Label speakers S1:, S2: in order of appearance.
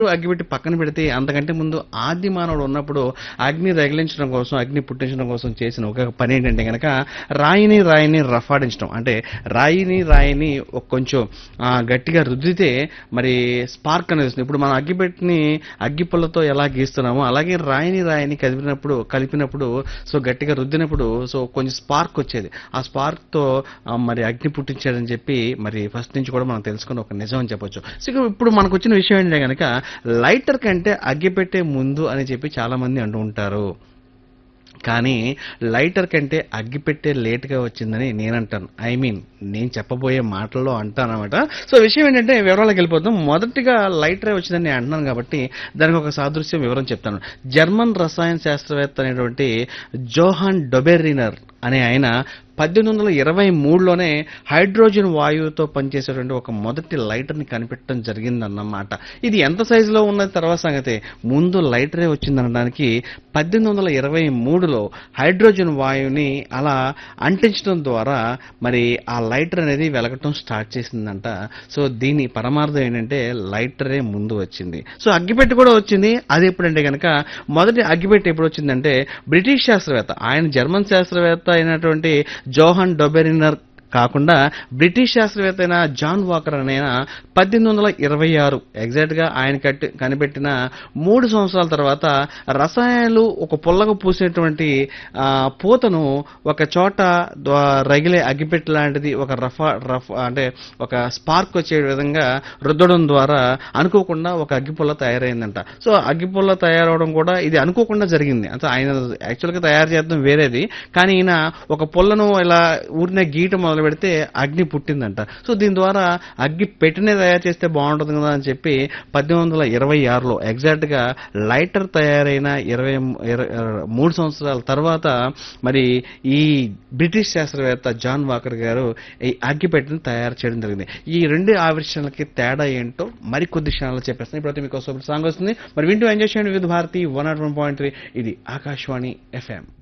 S1: అగ్గిపెట్టి పక్కన పెడితే అంతకంటే ముందు ఆది మానవుడు ఉన్నప్పుడు అగ్ని రగిలించడం కోసం అగ్ని పుట్టించడం కోసం చేసిన ఒక పని ఏంటంటే గనక రాయిని రాయిని రఫాడించడం అంటే రాయిని రాయిని ఒక కొంచెం ఆ, గట్టిగా రుద్దితే మరి స్పార్క్ అనేది వస్తుంది ఇప్పుడు మనం అగ్గిపెట్టిని అగ్గి పుల్లతో ఎలా గీస్తున్నామో అలాగే రాయిని రాయిని కలిపినప్పుడు కలిపినప్పుడు సో గట్టిగా రుద్దినప్పుడు సో కొంచెం స్పార్క్ వచ్చేది ఆ స్పార్క్ తో ఆ, మరి అగ్ని పుట్టించాడని చెప్పి మరి ఫస్ట్ నుంచి కూడా మనం తెలుసుకున్న ఒక నిజం అని చెప్పొచ్చు సో ఇక ఇప్పుడు మనకు వచ్చిన విషయం ఏంటంటే కనుక లైటర్ కంటే అగ్గి పెట్టే ముందు అని చెప్పి చాలా మంది అంటూ ఉంటారు కానీ లైటర్ కంటే అగ్గిపెట్టే లేట్గా వచ్చిందని నేను అంటాను ఐ మీన్ నేను చెప్పబోయే మాటల్లో అంటాను అనమాట సో విషయం ఏంటంటే వివరాలకు వెళ్ళిపోతాం మొదటిగా లైటరే వచ్చిందని నేను అంటున్నాను కాబట్టి దానికి ఒక సాదృశ్యం వివరం చెప్తాను జర్మన్ రసాయన శాస్త్రవేత్త అనేటువంటి జోహాన్ డొబెర్రినర్ అనే ఆయన పద్దెనిమిది వందల ఇరవై మూడులోనే హైడ్రోజన్ వాయువుతో పనిచేసేటువంటి ఒక మొదటి లైటర్ని కనిపెట్టడం జరిగిందన్నమాట ఇది ఎంత సైజులో ఉన్నది తర్వాత సంగతి ముందు లైటరే వచ్చిందనడానికి పద్దెనిమిది వందల ఇరవై మూడులో హైడ్రోజన్ వాయువుని అలా అంటించడం ద్వారా మరి ఆ లైటర్ అనేది వెలగటం స్టార్ట్ చేసిందంట సో దీని పరమార్థం ఏంటంటే లైటరే ముందు వచ్చింది సో అగ్గిపెట్టి కూడా వచ్చింది అది ఎప్పుడంటే కనుక మొదటి అగ్గిపెట్టి ఎప్పుడు వచ్చిందంటే బ్రిటిష్ శాస్త్రవేత్త ఆయన జర్మన్ శాస్త్రవేత్త అయినటువంటి జోహన్ డొబెరినర్ కాకుండా బ్రిటిష్ శాస్త్రవేత్త అయిన జాన్ వాకర్ అనే ఆయన పద్దెనిమిది వందల ఇరవై ఆరు ఎగ్జాక్ట్గా ఆయన కట్టి కనిపెట్టిన మూడు సంవత్సరాల తర్వాత రసాయనాలు ఒక పుల్లగా పూసినటువంటి ఆ, పూతను ఒక చోట ద్వా- రగిలే అగ్గిపెట్టి లాంటిది ఒక రఫ రఫ్ అంటే ఒక స్పార్క్ వచ్చే విధంగా రుద్దడం ద్వారా అనుకోకుండా ఒక అగ్గిపుల్ల తయారైందంట సో అగ్గిపుల్ల తయారవడం కూడా ఇది అనుకోకుండా జరిగింది అంటే ఆయన యాక్చువల్గా తయారు చేద్దాం వేరేది కానీ ఈయన ఒక పుల్లను ఇలా ఊరినే గీట మొదలు పెడితే అగ్ని పుట్టిందంట సో దీని ద్వారా అగ్గి పెట్టినే తయారు చేస్తే బాగుంటుంది కదా అని చెప్పి పద్దెనిమిది వందల ఇరవై ఆరులో ఎగ్జాక్ట్గా లైటర్ తయారైన ఇరవై ఇర- మూడు సంవత్సరాల తర్వాత మరి ఈ బ్రిటిష్ శాస్త్రవేత్త జాన్ వాకర్ గారు ఈ అగ్గిపెట్టెని తయారు చేయడం జరిగింది ఈ రెండు ఆవిష్కరణలకి తేడా ఏంటో మరి కొద్ది క్షణాలు చెప్పేస్తాను ఇప్పుడైతే మీకు సాంగ్ వస్తుంది మరి వింటూ ఎంజాయ్ చేయండి with Bharati one not one point three ఇది ఆకాశవాణి ఎఫ్ఎం